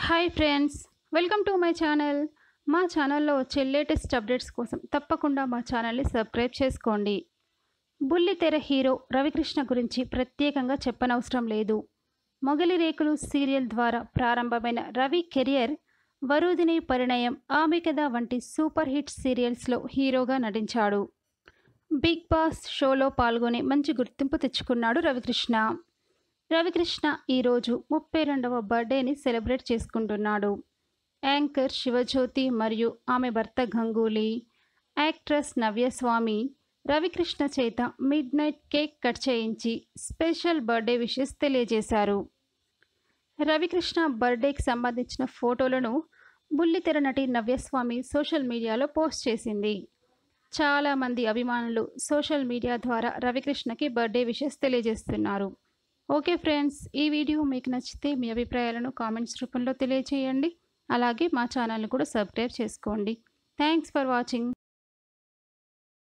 hi friends welcome to my channel మా ఛానల్లో వచ్చే లేటెస్ట్ అప్డేట్స్ కోసం తప్పకుండా మా ఛానల్ని సబ్స్క్రైబ్ చేసుకోండి బుల్లితెర హీరో రవికృష్ణ గురించి ప్రత్యేకంగా చెప్పనవసరం లేదు మొగలి రేకులు సీరియల్ ద్వారా ప్రారంభమైన రవి కెరియర్ వరుదిని పరిణయం ఆమె కథ వంటి సూపర్ హిట్ సీరియల్స్లో హీరోగా నటించాడు బిగ్ బాస్ షోలో పాల్గొని మంచి గుర్తింపు తెచ్చుకున్నాడు రవికృష్ణ రవికృష్ణ ఈరోజు ముప్పై రెండవ బర్త్డేని సెలబ్రేట్ చేసుకుంటున్నాడు యాంకర్ శివజ్యోతి మరియు ఆమె భర్త గంగూలీ యాక్ట్రెస్ నవ్యస్వామి రవికృష్ణ చేత మిడ్ నైట్ కేక్ కట్ చేయించి స్పెషల్ బర్త్డే విషెస్ తెలియజేశారు రవికృష్ణ బర్త్డేకి సంబంధించిన ఫోటోలను బుల్లితెర నటి నవ్యస్వామి సోషల్ మీడియాలో పోస్ట్ చేసింది చాలామంది అభిమానులు సోషల్ మీడియా ద్వారా రవికృష్ణకి బర్త్డే విషెస్ తెలియజేస్తున్నారు ఓకే ఫ్రెండ్స్ ఈ వీడియో మీకు నచ్చితే మీ అభిప్రాయాలను కామెంట్స్ రూపంలో తెలియజేయండి అలాగే మా ఛానల్ని కూడా సబ్స్క్రైబ్ చేసుకోండి థ్యాంక్స్ ఫర్ వాచింగ్